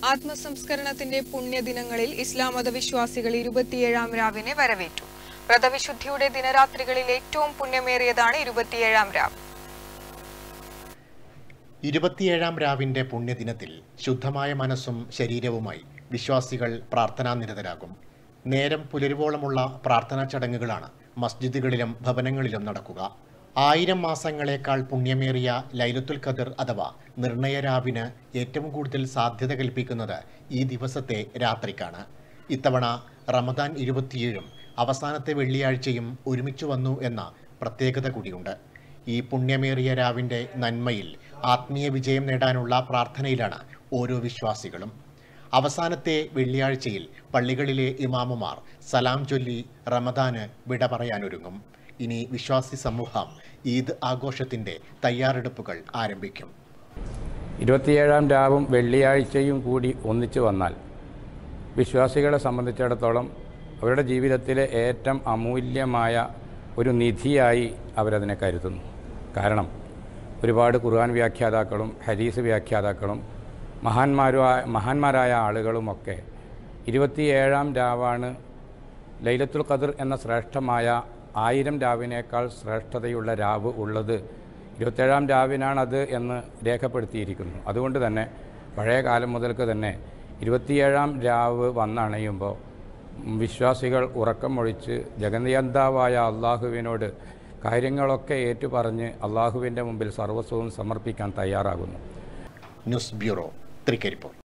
ആത്മസംസ്കരണത്തിന്റെ പുണ്യദിനങ്ങളിൽ ഇസ്ലാം മതവിശ്വാസികൾ ഇരുപത്തിയേഴാം രാവിനെ വരവേറ്റു വ്രതവിശുദ്ധിയുടെ ദിനരാത്രികളിൽ ഏറ്റവും പുണ്യമേറിയതാണ് ഇരുപത്തിയേഴാം രാവ് ഇരുപത്തിയേഴാം രാവിന്റെ പുണ്യദിനത്തിൽ ശുദ്ധമായ മനസ്സും ശരീരവുമായി വിശ്വാസികൾ പ്രാർത്ഥനാനിരതരാകും നേരം പുലരുവോളമുള്ള പ്രാർത്ഥനാ ചടങ്ങുകളാണ് മസ്ജിദുകളിലും ഭവനങ്ങളിലും നടക്കുക ആയിരം മാസങ്ങളെക്കാൾ പുണ്യമേറിയ ലൈലത്തുൽ ഖദർ അഥവാ നിർണയ രാവിന് ഏറ്റവും കൂടുതൽ സാധ്യത കൽപ്പിക്കുന്നത് ഈ ദിവസത്തെ രാത്രിക്കാണ് ഇത്തവണ റമദാൻ ഇരുപത്തിയേഴും അവസാനത്തെ വെള്ളിയാഴ്ചയും ഒരുമിച്ചു വന്നു എന്ന പ്രത്യേകത കൂടിയുണ്ട് ഈ പുണ്യമേറിയ രാവിന്റെ നന്മയിൽ ആത്മീയ വിജയം നേടാനുള്ള പ്രാർത്ഥനയിലാണ് ഓരോ വിശ്വാസികളും അവസാനത്തെ വെള്ളിയാഴ്ചയിൽ പള്ളികളിലെ ഇമാമുമാർ സലാം ചൊല്ലി റമദാന് വിട പറയാനൊരുങ്ങും ഇനി വിശ്വാസി സമൂഹം ഈദ് ആഘോഷത്തിന്റെ തയ്യാറെടുപ്പുകൾ ആരംഭിക്കും ഇരുപത്തിയേഴാം രാവും വെള്ളിയാഴ്ചയും കൂടി ഒന്നിച്ചു വന്നാൽ വിശ്വാസികളെ സംബന്ധിച്ചിടത്തോളം അവരുടെ ജീവിതത്തിലെ ഏറ്റവും അമൂല്യമായ ഒരു നിധിയായി അവരതിനെ കരുതുന്നു കാരണം ഒരുപാട് ഖുർആൻ വ്യാഖ്യാതാക്കളും ഹദീസ് വ്യാഖ്യാതാക്കളും മഹാന്മാരുമായ മഹാന്മാരായ ആളുകളുമൊക്കെ ഇരുപത്തിയേഴാം രാവാണ് ലൈലത്തുൽ ഖദർ എന്ന ശ്രേഷ്ഠമായ ആയിരം രാവിനേക്കാൾ ശ്രേഷ്ഠതയുള്ള രാവ് ഉള്ളത് ഇരുപത്തേഴാം രാവിനാണത് എന്ന് രേഖപ്പെടുത്തിയിരിക്കുന്നു അതുകൊണ്ട് തന്നെ പഴയ കാലം മുതൽക്ക് തന്നെ ഇരുപത്തിയേഴാം രാവ് വന്നണയുമ്പോൾ വിശ്വാസികൾ ഉറക്കമൊഴിച്ച് ജഗന്നിയന്താവായ അള്ളാഹുവിനോട് കാര്യങ്ങളൊക്കെ ഏറ്റുപറഞ്ഞ് അള്ളാഹുവിൻ്റെ മുമ്പിൽ സർവസ്വവും സമർപ്പിക്കാൻ തയ്യാറാകുന്നു ന്യൂസ് ബ്യൂറോ തൃക്കരിപ്പൂർ